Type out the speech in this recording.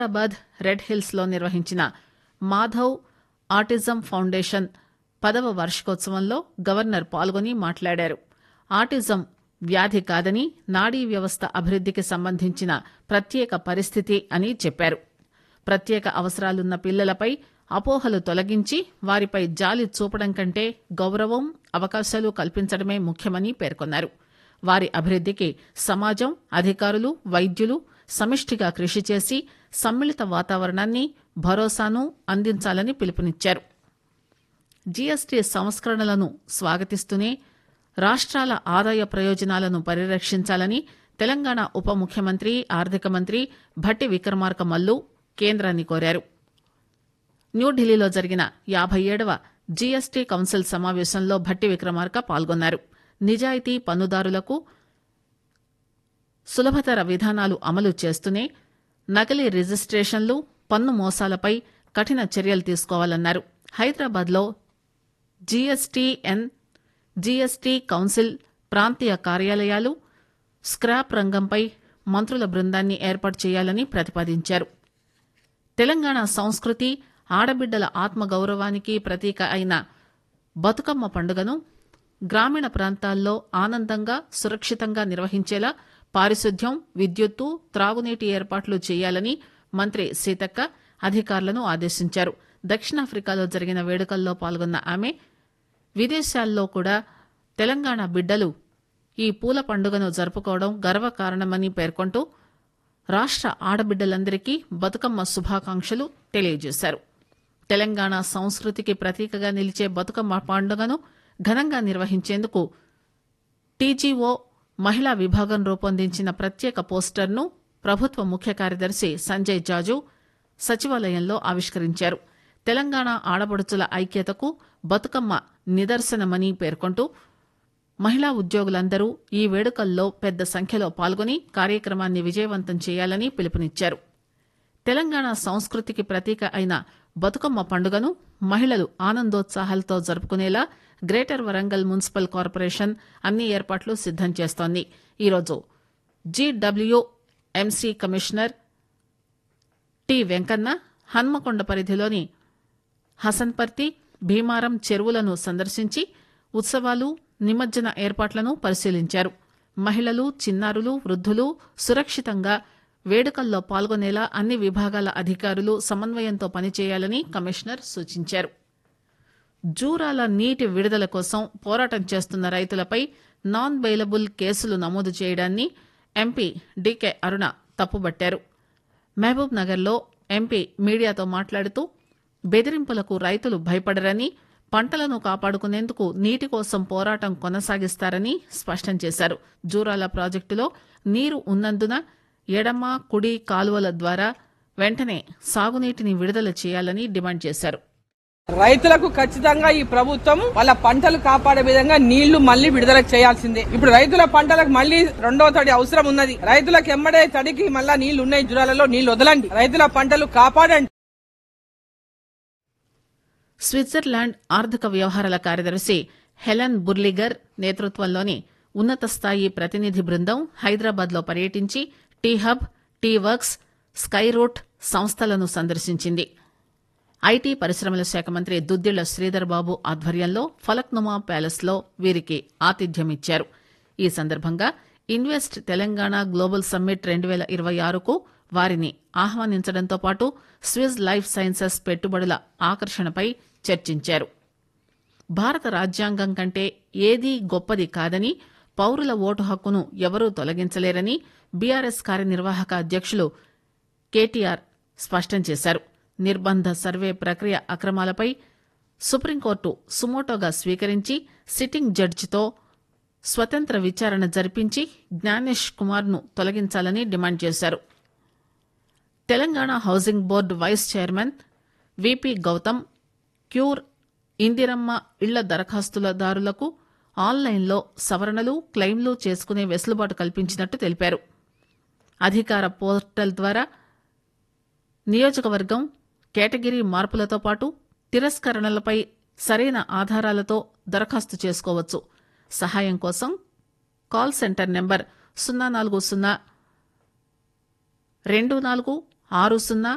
Hyderabad red hills లో నిర్వహించిన Madhav autism foundation పదవ వార్షికోత్సవంలో గవర్నర్ పాల్గొని మాట్లాడారు ఆటిజం వ్యాధి కాదని నాడీ వ్యవస్థ అభివృద్దికి సంబంధించిన ప్రత్యేక పరిస్థితి అని చెప్పారు ప్రత్యేక అవసరాలున్న పిల్లలపై అపోహలు తొలగించి వారిపై జాలి చూపడం కంటే గౌరవం అవకాశాలు కల్పించడమే ముఖ్యమని పేర్కొన్నారు వారి అభివృద్దికి సమాజం అధికారులు వైద్యులు సమిష్టిగా కృషి చేసి సమ్మిళిత వాతావరణాన్ని భరోసాను అందించాలని పిలుపునిచ్చారు జీఎస్టీ సంస్కరణలను స్వాగతిస్తూనే రాష్ట్రాల ఆదాయ ప్రయోజనాలను పరిరక్షించాలని తెలంగాణ ఉప ముఖ్యమంత్రి ఆర్థిక మంత్రి భట్టి విక్రమార్క మల్లు కేంద్రాన్ని కోరారు న్యూఢిల్లీలో జరిగిన యాభై ఏడవ జీఎస్టీ కౌన్సిల్ సమావేశంలో భట్టి విక్రమార్క పాల్గొన్నారు నిజాయితీ పన్నుదారులకు సులభతర విధానాలు అమలు చేస్తూనే నకిలీ రిజిస్ట్రేషన్లు పన్ను మోసాలపై కఠిన చర్యలు తీసుకోవాలన్నారు హైదరాబాద్లో జీఎస్టీఎన్ జీఎస్టీ కౌన్సిల్ ప్రాంతీయ కార్యాలయాలు స్క్రాప్ రంగంపై మంత్రుల బృందాన్ని ఏర్పాటు చేయాలని ప్రతిపాదించారు తెలంగాణ సంస్కృతి ఆడబిడ్డల ఆత్మగౌరవానికి ప్రతీక అయిన బతుకమ్మ పండుగను గ్రామీణ ప్రాంతాల్లో ఆనందంగా సురక్షితంగా నిర్వహించేలా పారిశుద్ధ్యం విద్యుత్తు త్రాగునీటి ఏర్పాట్లు చేయాలని మంత్రి సీతక్క అధికారులను ఆదేశించారు దక్షిణాఫ్రికాలో జరిగిన వేడుకల్లో పాల్గొన్న ఆమె విదేశాల్లో కూడా తెలంగాణ బిడ్డలు ఈ పూల పండుగను జరుపుకోవడం గర్వకారణమని పేర్కొంటూ రాష్ట్ర ఆడబిడ్డలందరికీ బతుకమ్మ శుభాకాంక్షలు తెలియజేశారు తెలంగాణ సంస్కృతికి ప్రతీకగా నిలిచే బతుకమ్మ పండుగను ఘనంగా నిర్వహించేందుకు టీజీఓ మహిళా విభాగం రూపొందించిన ప్రత్యేక పోస్టర్ను ప్రభుత్వ ముఖ్య కార్యదర్శి సంజయ్ జాజు సచివాలయంలో ఆవిష్కరించారు తెలంగాణ ఆడపడుచుల ఐక్యతకు బతుకమ్మ నిదర్శనమని పేర్కొంటూ మహిళా ఉద్యోగులందరూ ఈ వేడుకల్లో పెద్ద సంఖ్యలో పాల్గొని కార్యక్రమాన్ని విజయవంతం చేయాలని పిలుపునిచ్చారు తెలంగాణ సంస్కృతికి ప్రతీక అయిన బతుకమ్మ పండుగను మహిళలు ఆనందోత్సాహాలతో జరుపుకునేలా గ్రేటర్ వరంగల్ మున్సిపల్ కార్పొరేషన్ అన్ని ఏర్పాట్లు సిద్దం చేస్తోంది ఈరోజు GWMC commissioner T Venkanna Hanamkonda పరిధిలోని హసన్పర్తి భీమారం చెరువులను సందర్శించి ఉత్సవాలు నిమజ్జన ఏర్పాట్లను పరిశీలించారు మహిళలు చిన్నారులు వృద్ధులు సురక్షితంగా వేడుకల్లో పాల్గొనేలా అన్ని విభాగాల అధికారులు సమన్వయంతో పనిచేయాలని కమిషనర్ సూచించారు జూరాల నీటి విడుదల కోసం పోరాటం చేస్తున్న రైతులపై నాన్ బెయిలబుల్ కేసులు నమోదు చేయడాన్ని ఎంపీ డీకే అరుణ తప్పుబట్టారు మహబూబ్ నగర్లో ఎంపీ మీడియాతో మాట్లాడుతూ బెదిరింపులకు రైతులు భయపడరని పంటలను కాపాడుకునేందుకు నీటి కోసం పోరాటం కొనసాగిస్తారని స్పష్టం చేశారు జూరాల ప్రాజెక్టులో నీరు ఉన్నందున ఎడమ కుడి కాలువల ద్వారా వెంటనే సాగునీటిని విడుదల చేయాలని డిమాండ్ చేశారు రైతులకు ఖచ్చితంగా ఈ ప్రభుత్వం వాళ్ళ పంటలు కాపాడే విధంగా నీళ్లు మళ్లీ విడుదల చేయాల్సిందే ఇప్పుడు రైతుల పంటలకు మళ్లీ రెండో తడి అవసరం ఉన్నది రైతులకు ఎమ్మడే తడికి మళ్ళా నీళ్లు ఉన్నాయి జురాలలో నీళ్లు వదలండి రైతుల పంటలు కాపాడండి స్విట్జర్లాండ్ ఆర్థిక వ్యవహారాల కార్యదర్శి హెలెన్ బుర్లిగర్ నేతృత్వంలోని ఉన్నత స్థాయి ప్రతినిధి బృందం హైదరాబాద్ లో పర్యటించి T hub T works sky root సంస్థలను సందర్శించింది ఐటీ పరిశ్రమల శాఖ మంత్రి దుద్దిళ్ల శ్రీధర్ బాబు ఆధ్వర్యంలో ఫలక్నుమా ప్యాలెస్ లో వీరికి ఆతిథ్యమిచ్చారు ఈ సందర్భంగా ఇన్వెస్ట్ తెలంగాణ గ్లోబల్ సమ్మిట్ రెండు పేల ఇరవై ఆరుకు వారిని ఆహ్వానించడంతో పాటు స్విజ్ లైఫ్ సైన్సెస్ పెట్టుబడుల ఆకర్షణపై చర్చించారు భారత రాజ్యాంగం కంటే ఏదీ గొప్పది కాదని పౌరుల ఓటు హక్కును ఎవరూ తొలగించలేరని బీఆర్ఎస్ కార్యనిర్వాహక అధ్యక్షులు కేటీఆర్ స్పష్టం చేశారు నిర్బంధ సర్వే ప్రక్రియ అక్రమాలపై సుప్రీంకోర్టు సుమోటోగా స్వీకరించి సిట్టింగ్ జడ్జితో స్వతంత్ర విచారణ జరిపించి జ్ఞానేష్ కుమార్ ను తొలగించాలని డిమాండ్ చేశారు Telangana housing board vice chairman VP Gautam క్యూర్ ఇందిరమ్మ ఇళ్ల దరఖాస్తుదారులకు ఆన్లైన్లో సవరణలు క్లెయిమ్లు చేసుకునే వెసులుబాటు కల్పించినట్టు తెలిపారు అధికార పోర్టల్ ద్వారా నియోజకవర్గం కేటగిరీ మార్పులతో పాటు తిరస్కరణలపై సరైన ఆధారాలతో దరఖాస్తు చేసుకోవచ్చు సహాయం కోసం కాల్ సెంటర్ నెంబర్ సున్నా నాలుగు సున్నా రెండు నాలుగు ఆరు సున్నా